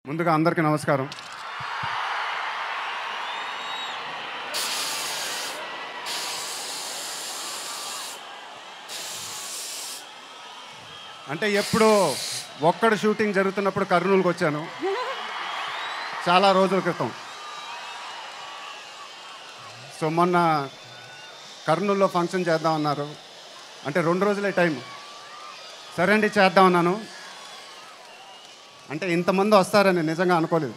ముందుగా అందరికీ నమస్కారం అంటే ఎప్పుడు ఒక్కడు షూటింగ్ జరుగుతున్నప్పుడు కర్నూలుకి వచ్చాను చాలా రోజుల క్రితం సో మొన్న కర్నూలులో ఫంక్షన్ చేద్దాం అన్నారు అంటే రెండు రోజులే టైం సరే అండి చేద్దాం అన్నాను అంటే ఇంతమంది వస్తారని నిజంగా అనుకోలేదు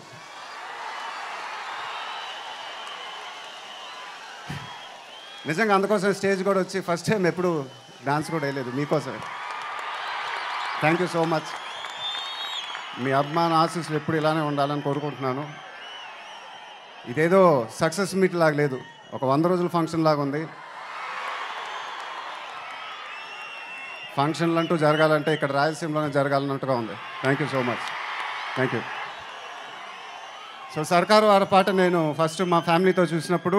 నిజంగా అందుకోసం స్టేజ్ కూడా వచ్చి ఫస్ట్ టైం ఎప్పుడు డాన్స్ కూడా వేయలేదు మీకోసమే థ్యాంక్ యూ సో మచ్ మీ అభిమాన ఆశీస్సులు ఎప్పుడు ఇలానే ఉండాలని కోరుకుంటున్నాను ఇదేదో సక్సెస్ మీట్ లాగా లేదు ఒక వంద రోజుల ఫంక్షన్ లాగా ఉంది ఫంక్షన్లు అంటూ జరగాలంటే ఇక్కడ రాయలసీమలోనే జరగాలన్నట్టుగా ఉంది thank you so much thank you so Sarkaru Vaari పాట నేను ఫస్ట్ మా ఫ్యామిలీతో చూసినప్పుడు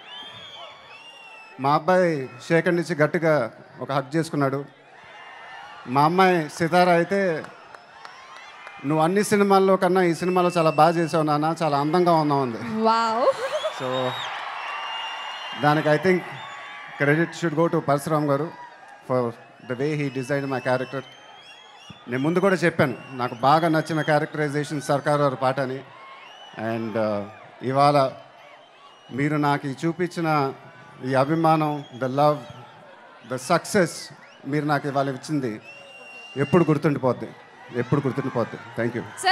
మా అబ్బాయి షేకండ్ నుంచి గట్టిగా ఒక హక్ చేసుకున్నాడు మా అమ్మాయి సితార అయితే నువ్వు అన్ని సినిమాల్లో కన్నా ఈ సినిమాలో చాలా బాగా చేసావు నాన్న చాలా అందంగా ఉన్నావు అంది వావ్ సో దానికి I think credit should go to Parasuram garu for the way he design my character నేను ముందు కూడా చెప్పాను నాకు బాగా నచ్చిన క్యారెక్టరైజేషన్ సర్కార్ వారి పాట అని అండ్ ఇవాళ మీరు నాకు ఈ చూపించిన ఈ అభిమానం ద లవ్ ద సక్సెస్ మీరు నాకు ఇవాళ ఇచ్చింది ఎప్పుడు గుర్తుండిపోద్ది ఎప్పుడు గుర్తుండిపోద్ది థ్యాంక్ యూ